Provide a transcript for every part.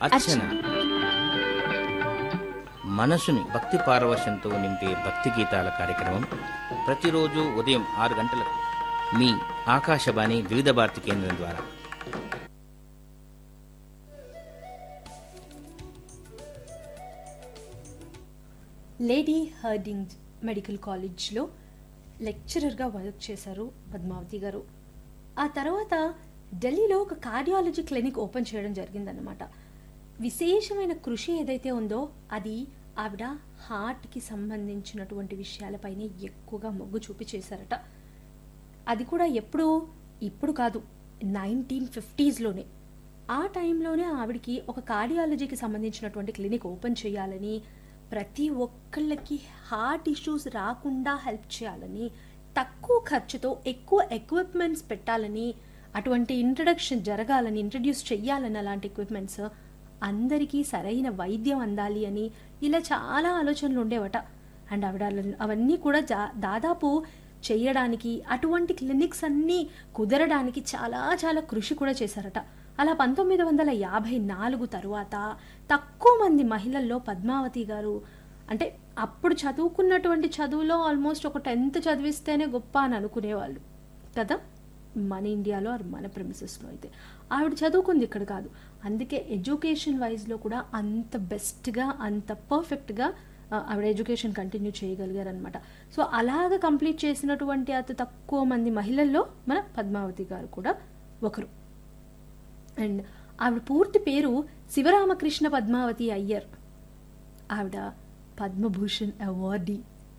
అర్చన మనసుని భక్తి పారవశ్యంతో నింపే భక్తి గీతాల కార్యక్రమం ప్రతిరోజు ఉదయం ఆరు గంటలకు మీ ఆకాశవాణి వివిధ భారతి కేంద్రం ద్వారా లేడీ హర్డింగ్ మెడికల్ కాలేజ్లో లెక్చరర్గా వర్క్ చేశారు పద్మావతి గారు ఆ తర్వాత ఢిల్లీలో ఒక కార్డియాలజీ క్లినిక్ ఓపెన్ చేయడం జరిగిందన్నమాట విశేషమైన కృషి ఏదైతే ఉందో అది ఆవిడ హార్ట్కి సంబంధించినటువంటి విషయాలపైనే ఎక్కువగా మొగ్గు చూపి చేశారట అది కూడా ఎప్పుడు ఇప్పుడు కాదు నైన్టీన్ ఫిఫ్టీస్లోనే ఆ టైంలోనే ఆవిడకి ఒక కార్డియాలజీకి సంబంధించినటువంటి క్లినిక్ ఓపెన్ చేయాలని ప్రతి ఒక్కళ్ళకి హార్ట్ ఇష్యూస్ రాకుండా హెల్ప్ చేయాలని తక్కువ ఖర్చుతో ఎక్కువ ఎక్విప్మెంట్స్ పెట్టాలని అటువంటి ఇంట్రడక్షన్ జరగాలని ఇంట్రడ్యూస్ చెయ్యాలని అలాంటి ఎక్విప్మెంట్స్ అందరికీ సరైన వైద్యం అందాలి అని ఇలా చాలా ఆలోచనలు ఉండేవట అండ్ ఆవిడ అల- అవన్నీ కూడా జా- దాదాపు చేయడానికి అటువంటి క్లినిక్స్ అన్నీ కుదరడానికి చాలా చాలా కృషి కూడా చేశారట అలా పంతొమ్మిది వందల యాభై నాలుగు తరువాత తక్కువ మంది మహిళల్లో పద్మావతి గారు అంటే అప్పుడు చదువుకున్నటువంటి చదువులో ఆల్మోస్ట్ ఒక టెన్త్ చదివిస్తేనే గొప్ప అని అనుకునేవాళ్ళు కదా మన ఇండియాలో ఆర్ మన ప్రిమిసెస్లో అయితే ఆవిడ చదువుకుంది ఇక్కడ కాదు అందుకే ఎడ్యుకేషన్ వైజ్లో కూడా అంత బెస్ట్గా అంత పర్ఫెక్ట్గా ఆ, ఆవిడ ఎడ్యుకేషన్ కంటిన్యూ చేయగలిగారు అనమాట సో అలాగ కంప్లీట్ చేసినటువంటి అతి తక్కువ మంది మహిళల్లో మన పద్మావతి గారు కూడా ఒకరు అండ్ ఆవిడ పూర్తి పేరు శివరామకృష్ణ పద్మావతి అయ్యర్ ఆవిడ పద్మభూషణ్ అవార్డీ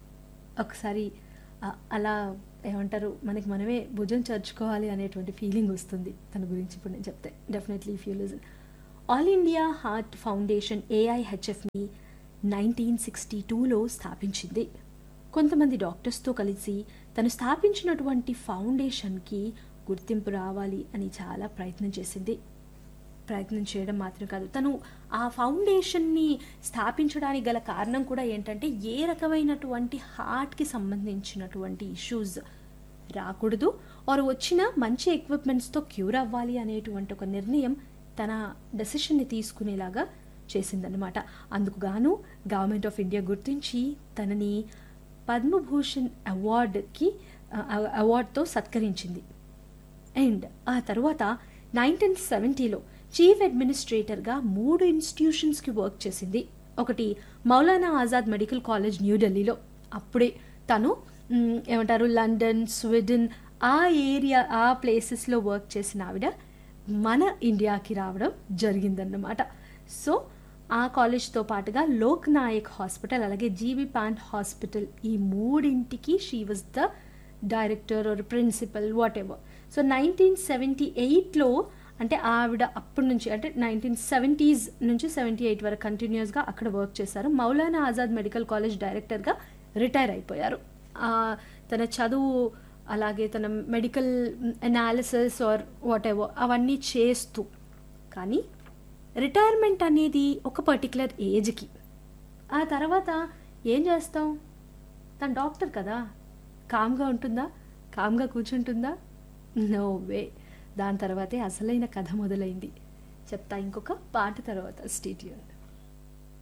ఒకసారి ఆ, అలా ఏమంటారు మనకి మనమే భుజం చర్చుకోవాలి అనేటువంటి ఫీలింగ్ వస్తుంది తన గురించి ఇప్పుడు నేను చెప్తే definitely if you listen all India heart foundation ఏఐహెచ్ఎఫ్ని నైన్టీన్ సిక్స్టీ టూలో స్థాపించింది కొంతమంది డాక్టర్స్తో కలిసి తను స్థాపించినటువంటి ఫౌండేషన్కి గుర్తింపు రావాలి అని చాలా ప్రయత్నం చేసింది ప్రయత్నం చేయడం మాత్రం కాదు తను ఆ ఫౌండేషన్ని స్థాపించడానికి గల కారణం కూడా ఏంటంటే ఏ రకమైనటువంటి హార్ట్కి సంబంధించినటువంటి ఇష్యూస్ రాకూడదు ఆర్ వచ్చిన మంచి ఎక్విప్మెంట్స్తో క్యూర్ అవ్వాలి అనేటువంటి ఒక నిర్ణయం తన డెసిషన్ని తీసుకునేలాగా చేసిందనమాట అందుకు గాను గవర్నమెంట్ ఆఫ్ ఇండియా గుర్తించి తనని పద్మభూషణ్ అవార్డుకి అవార్డుతో సత్కరించింది అండ్ ఆ తర్వాత నైన్టీన్ సెవెంటీలో చీఫ్ అడ్మినిస్ట్రేటర్గా మూడు ఇన్స్టిట్యూషన్స్కి వర్క్ చేసింది ఒకటి మౌలానా ఆజాద్ మెడికల్ కాలేజ్ న్యూఢిల్లీలో అప్పుడే తను మ్, ఏమంటారు లండన్ స్వీడన్ ఆ ఏరియా ఆ ప్లేసెస్లో వర్క్ చేసిన ఆవిడ మన ఇండియాకి రావడం జరిగిందన్నమాట సో ఆ కాలేజ్తో పాటుగా లోక్ నాయక్ హాస్పిటల్ అలాగే జీవి పాంట్ హాస్పిటల్ ఈ మూడింటికి she was the director or principal whatever so nineteen seventy ఎయిట్లో అంటే ఆవిడ అప్పటి నుంచి అంటే నైన్టీన్ సెవెంటీస్ నుంచి సెవెంటీ ఎయిట్ వరకు కంటిన్యూస్గా అక్కడ వర్క్ చేశారు మౌలానా ఆజాద్ మెడికల్ కాలేజ్ డైరెక్టర్గా రిటైర్ అయిపోయారు ఆ, తన చదువు అలాగే తన medical analysis or whatever అవన్నీ చేస్తూ కానీ రిటైర్మెంట్ అనేది ఒక పర్టికులర్ ఏజ్కి ఆ తర్వాత ఏం చేస్తాం తన డాక్టర్ కదా కామ్గా ఉంటుందా కామ్గా కూర్చుంటుందా నో వే దాని తర్వాతే అసలైన కథ మొదలైంది చెప్తా ఇంకొక పాట తర్వాత స్టేట్యూన్